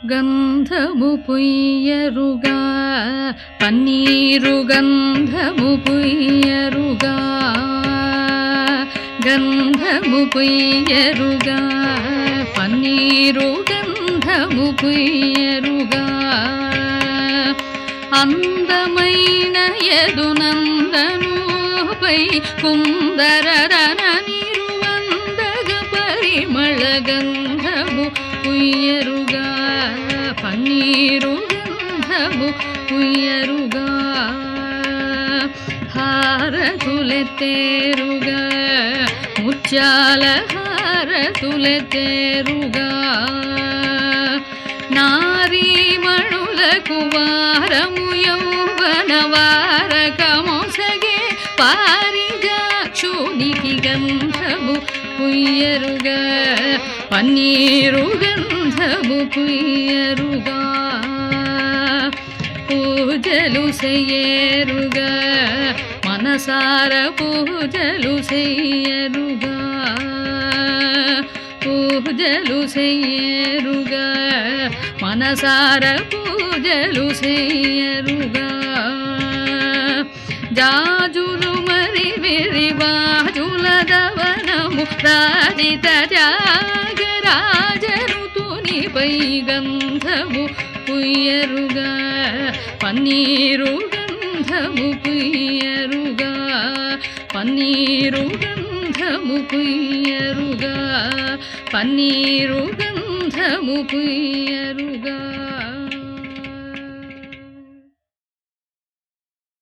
గంధము పుయ్యరుగా పన్నీరు గంధము పుయ్యరుగా గంధము పుయ్యరుగా పన్నీరు గంధము పుయ్యరుగా అందమైన యదునందనుపై కుందరరన నిరువందగ పరిమళ గంధము పుయ్యరుగా పన్నీరు గంధము పుయ్యరుగా హారతులెత్తేరుగా ముత్యాల హారతులెత్తేరుగా నారీమణులకు వారము యౌవన వారకమొసగే పారిజాక్షునికి గంధము పుయ్యరుగా పన్నీరు గంధము పుయ్యరుగా పూజలు చెయ్యేరుగా మనసార పూజలు చెయ్యరుగా పూజలు చెయ్యరుగా మనసార పూజలు చెయ్యరుగా జాజులు మరి విరివాజుల దవనము రాజిత జాగరాజరుతునిపై గంధము పుయ్యరుగా పన్నీరు గంధము పుయ్యరుగా పన్నీరు గంధము పుయ్యరుగా పన్నీరు గంధము పుయ్యరుగా